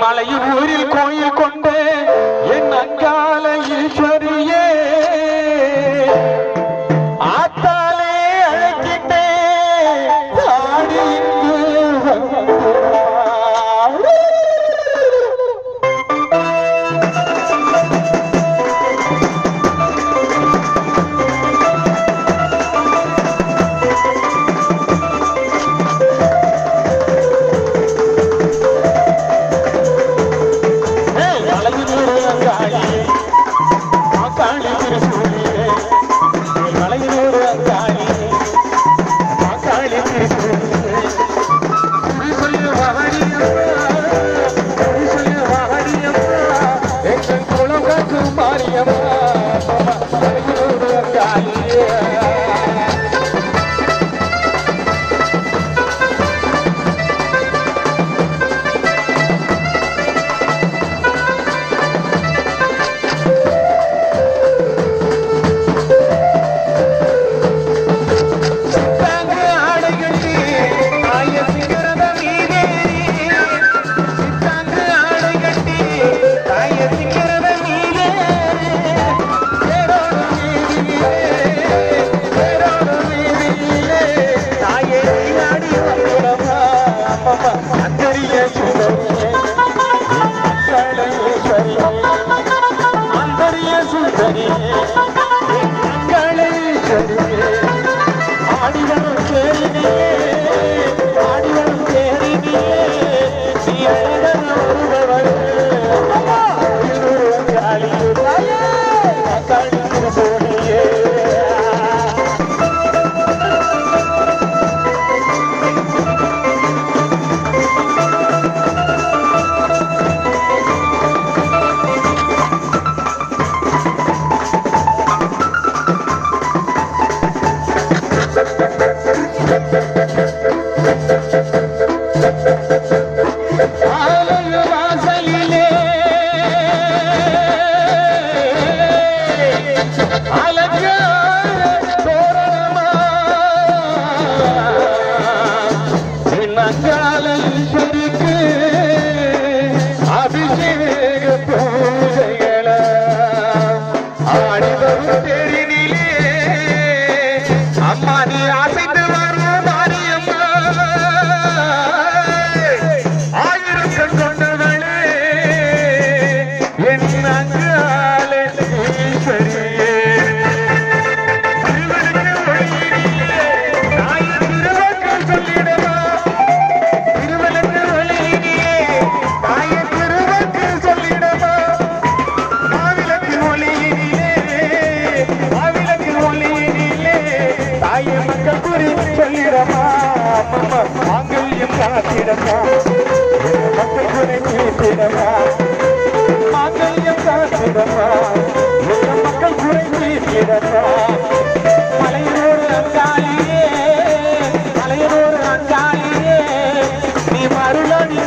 மலையூரில் கோயில் கொண்ட என் அங்கால ஈஸ்வரியே ஆத்தாலே அழைக்கிட்டேன் ஆடி இங்கு வந்து வா. ஏய், மலையினூரு அங்காளியே, மாக்காளி திருசூலியே. ஏய், மலையினூரு அங்காளியே, மாக்காளி திருசூலியே. குறி சொல்லு மகனியம்மா, குறி சொல்லு மகனியம்மா, எங்கள் குலம் காக்கும் மாரியம்மா, மலையினூரு அங்காளியே. சித்தாங்கு ஆடைகட்டி ஆய சிங்கரத மீதேறி சித்தாங்கு ஆடைகட்டி ஆய சிங்கரத மீதேறி தேரோடு வீதியிலே தேரோடு வீதியிலே தாயே நீராடி வந்தோரம்மா அம்மம்மா அந்தரிய சுந்தரியே அங்காளேஸ்வரியே அந்தரிய சுந்தரியே அங்காளேஸ்வரியே ஆடிவரும் தேரினிலே ஆடிவரும் தேரினிலே நீ அழகன் ஒருவள் சோழியே ஆலய வாசலிலே அலங்கார தோரணமா சின்னங்காலீஸ்வரிக்கு அபிஷேக பூஜைகள ஆடி வரும் தெருவிலே அம்மா நீ அசைந்து வரும் மாரியம்மா ஆயிரம் கண் கொண்டவளே என் அங்கால ஈஸ்வரியே திருவனுக்கு ஒளியினிலே தாயின் திருவாக்கள் சொல்லிடவா திருவனுக்கு ஒளியினிலே தாயின் திருவாக்கள் சொல்லிடவா மாவிளக்கு ஒளியினிலே மாவிளக்கு ஒளியினிலே தாயை மக்கள் குறி சொல்லிடமா அம்மம்மா மாங்கல்யம் காத்திடமா மக்கள் குறை தீர்த்திடமா மாங்கல்யம் காத்திடமா எங்கள் மக்கள் குறை தீர்த்திடமா மலையோடு அங்காளியே மலையோடு அங்காளியே நீ மருளடி